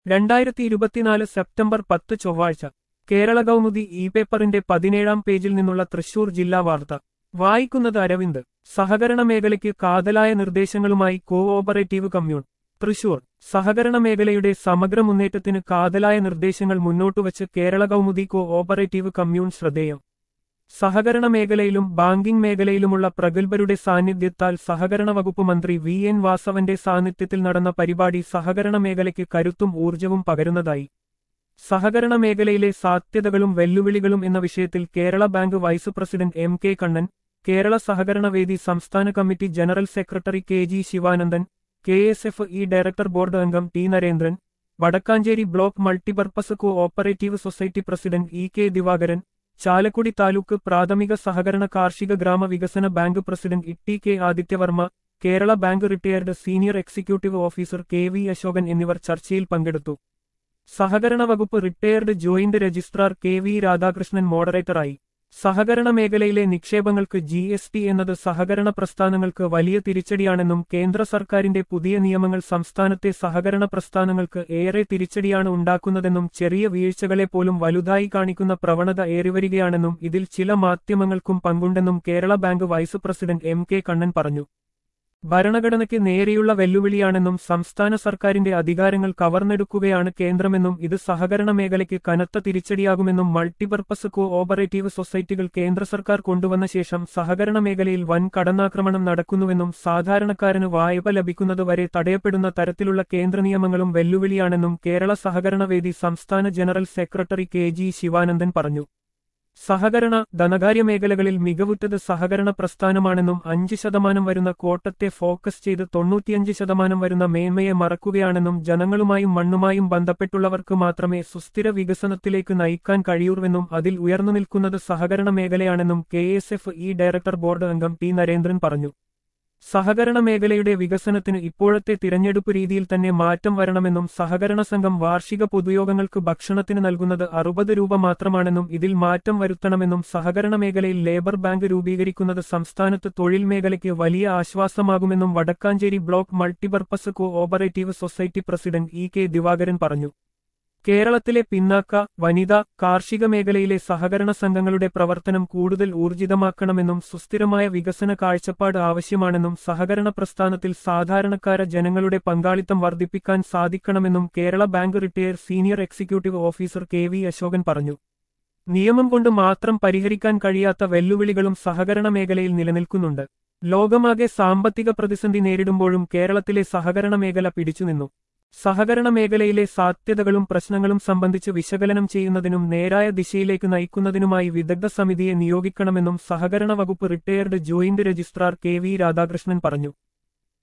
രണ്ടായിരത്തി ഇരുപത്തിനാല് സെപ്റ്റംബർ പത്ത് ചൊവ്വാഴ്ച കേരള കൗമുദി ഇ പേപ്പറിന്റെ പതിനേഴാം പേജിൽ നിന്നുള്ള തൃശൂർ ജില്ലാ വാർത്ത വായിക്കുന്നത് അരവിന്ദ് സഹകരണ മേഖലയ്ക്ക് കാതലായ നിർദ്ദേശങ്ങളുമായി കോഓപ്പറേറ്റീവ് കമ്മ്യൂൺ തൃശൂർ സഹകരണ മേഖലയുടെ സമഗ്ര മുന്നേറ്റത്തിന് കാതലായ നിർദ്ദേശങ്ങൾ മുന്നോട്ടുവച്ച് Kerala Kaumudi cooperative commune ശ്രദ്ധേയം സഹകരണ മേഖലയിലും ബാങ്കിംഗ് മേഖലയിലുമുള്ള പ്രഗത്ഭരുടെ സാന്നിധ്യത്താൽ സഹകരണ വകുപ്പ് മന്ത്രി വി എൻ വാസവന്റെ സാന്നിധ്യത്തിൽ നടന്ന പരിപാടി സഹകരണ മേഖലയ്ക്ക് കരുത്തും ഊർജവും പകരുന്നതായി സഹകരണ മേഖലയിലെ സാധ്യതകളും വെല്ലുവിളികളും എന്ന വിഷയത്തിൽ Kerala bank vice president M K Kannan Kerala Sahakarana Vedi സംസ്ഥാന committee general secretary K G Sivanandan K S F E director board അംഗം T Narendran Vadakkanchery block multipurpose cooperative society president E K Divakaran Chalakudy taluk പ്രാഥമിക സഹകരണ കാർഷിക ഗ്രാമ വികസന bank president E K Adithyavarma Kerala bank retired senior executive officer K V Asokan എന്നിവർ ചർച്ചയിൽ പങ്കെടുത്തു സഹകരണ വകുപ്പ് retired joint registrar K V Radhakrishnan മോഡറേറ്ററായി സഹകരണ മേഖലയിലെ നിക്ഷേപങ്ങൾക്ക് ജി എസ് ടി എന്നത് സഹകരണ പ്രസ്ഥാനങ്ങൾക്ക് വലിയ തിരിച്ചടിയാണെന്നും കേന്ദ്ര സർക്കാരിന്റെ പുതിയ നിയമങ്ങൾ സംസ്ഥാനത്തെ സഹകരണ പ്രസ്ഥാനങ്ങൾക്ക് ഏറെ തിരിച്ചടിയാണ് ഉണ്ടാക്കുന്നതെന്നും ചെറിയ വീഴ്ചകളെ പോലും വലുതായി കാണിക്കുന്ന പ്രവണത ഏറിവരികയാണെന്നും ഇതിൽ ചില മാധ്യമങ്ങൾക്കും പങ്കുണ്ടെന്നും Kerala bank vice president M K Kannan പറഞ്ഞു ഭരണഘടനയ്ക്ക് നേരെയുള്ള വെല്ലുവിളിയാണെന്നും സംസ്ഥാന സർക്കാരിന്റെ അധികാരങ്ങൾ കവർന്നെടുക്കുകയാണ് കേന്ദ്രമെന്നും ഇത് സഹകരണ മേഖലയ്ക്ക് കനത്ത തിരിച്ചടിയാകുമെന്നും മൾട്ടിപർപ്പസ് കോ ഓപ്പറേറ്റീവ് സൊസൈറ്റികൾ കേന്ദ്ര സർക്കാർ കൊണ്ടുവന്ന ശേഷം സഹകരണ മേഖലയിൽ വൻ കടന്നാക്രമണം നടക്കുന്നുവെന്നും സാധാരണക്കാരന് വായ്പ ലഭിക്കുന്നതുവരെ തടയപ്പെടുന്ന തരത്തിലുള്ള കേന്ദ്ര നിയമങ്ങളും വെല്ലുവിളിയാണെന്നും കേരള സഹകരണ വേദി സംസ്ഥാന general secretary K G Sivanandan പറഞ്ഞു സഹകരണ ധനകാര്യ മേഖലകളിൽ മികവുറ്റത് സഹകരണ പ്രസ്ഥാനമാണെന്നും അഞ്ച് ശതമാനം വരുന്ന കോട്ടത്തെ ഫോക്കസ് ചെയ്ത് തൊണ്ണൂറ്റിയഞ്ച് ശതമാനം വരുന്ന മേന്മയെ മറക്കുകയാണെന്നും ജനങ്ങളുമായും മണ്ണുമായും ബന്ധപ്പെട്ടുള്ളവർക്ക് മാത്രമേ സുസ്ഥിര വികസനത്തിലേക്ക് നയിക്കാൻ കഴിയൂവെന്നും അതിൽ ഉയർന്നു നിൽക്കുന്നത് സഹകരണ മേഖലയാണെന്നും K S F E director board അംഗം ടി നരേന്ദ്രൻ പറഞ്ഞു സഹകരണ മേഖലയുടെ വികസനത്തിന് ഇപ്പോഴത്തെ തിരഞ്ഞെടുപ്പ് രീതിയിൽ തന്നെ മാറ്റം വരണമെന്നും സഹകരണ സംഘം വാർഷിക പൊതുയോഗങ്ങൾക്ക് ഭക്ഷണത്തിന് നൽകുന്നത് അറുപത് രൂപ മാത്രമാണെന്നും ഇതിൽ മാറ്റം വരുത്തണമെന്നും സഹകരണ മേഖലയിൽ ലേബർ ബാങ്ക് രൂപീകരിക്കുന്നത് സംസ്ഥാനത്ത് തൊഴിൽ മേഖലയ്ക്ക് വലിയ ആശ്വാസമാകുമെന്നും Vadakkanchery block multipurpose cooperative society president E K Divakaran പറഞ്ഞു കേരളത്തിലെ പിന്നാക്ക വനിത കാർഷിക മേഖലയിലെ സഹകരണ സംഘങ്ങളുടെ പ്രവർത്തനം കൂടുതൽ ഊർജിതമാക്കണമെന്നും സുസ്ഥിരമായ വികസന കാഴ്ചപ്പാട് ആവശ്യമാണെന്നും സഹകരണ പ്രസ്ഥാനത്തിൽ സാധാരണക്കാര ജനങ്ങളുടെ പങ്കാളിത്തം വർദ്ധിപ്പിക്കാൻ സാധിക്കണമെന്നും Kerala bank retire senior executive officer K V Asokan പറഞ്ഞു നിയമം കൊണ്ട് മാത്രം പരിഹരിക്കാൻ കഴിയാത്ത വെല്ലുവിളികളും സഹകരണ മേഖലയിൽ നിലനിൽക്കുന്നുണ്ട് ലോകമാകെ സാമ്പത്തിക പ്രതിസന്ധി നേരിടുമ്പോഴും കേരളത്തിലെ സഹകരണ മേഖല പിടിച്ചുനിന്നു സഹകരണ മേഖലയിലെ സാധ്യതകളും പ്രശ്നങ്ങളും സംബന്ധിച്ച് വിശകലനം ചെയ്യുന്നതിനും നേരായ ദിശയിലേക്ക് നയിക്കുന്നതിനുമായി വിദഗ്ധ സമിതിയെ നിയോഗിക്കണമെന്നും സഹകരണ വകുപ്പ് retired joint registrar K V Radhakrishnan പറഞ്ഞു